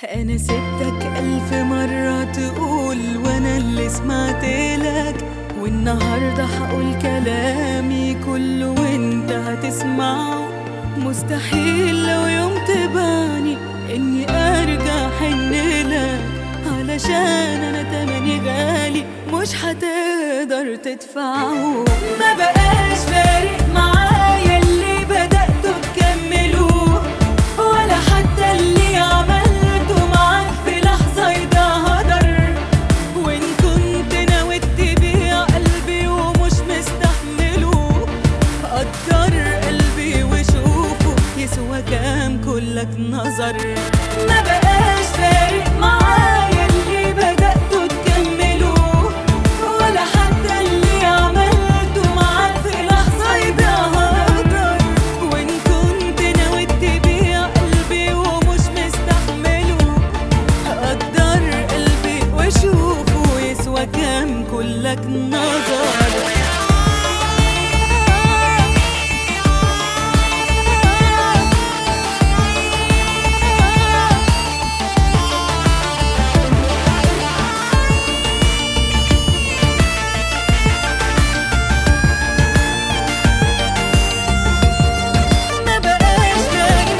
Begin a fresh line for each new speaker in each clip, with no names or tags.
أنا سبتك ألف مرة تقول وأنا اللي سمعت لك والنهاردة هقول كلامي كله وانت هتسمعه مستحيل لو يوم تباني إني أرجع حن لك علشان أنا تمني غالي مش هتقدر تدفعه ما بقاش فارق معايا اللي بدأته تكملوه ولا حتى اللي عملته معاك في لحظة يضيع هدر وإن كنت ناوي تبيع قلبي ومش مستحمله قدر قلبي وشوفه يسوى كام كلك نظر ما بقاش فارق معايا اللي بدأته تكملوه ولا حتى اللي عملته معاك في لحظة يضيع هدر وإن كنت ناوي تبيع قلبي ومش مستحمله قدر قلبي وشوفه يسوى كام كلك نظر ما بقاش فارق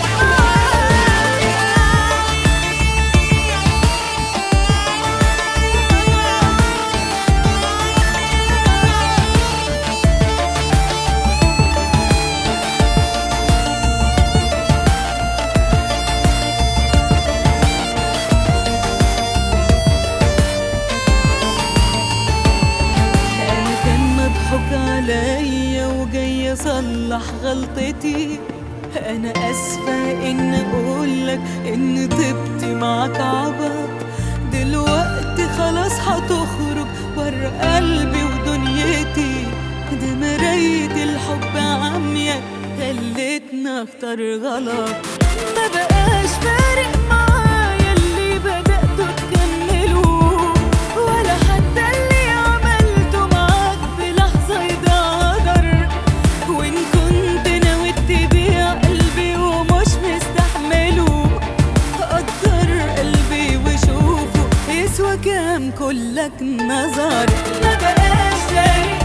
أنا كان مضحوك عليا وجاي أصلح غلطتي أنا أسفة إن أقولك إن طيبتي معاك عبط دلوقتي خلاص هتخرج برا قلبي ودنيتي ده مراية الحب عمية خلتني أختار غلط ما بقاش فارق معايا اللي بدأته تكملوه ولا حتى اللي عملته معاك في لحظة يضهر وإن كنت ناوي تبيع قلبي ومش مستحمله قدر قلبي وشوفه يسوى كام كلك نظر ما بقاش فارق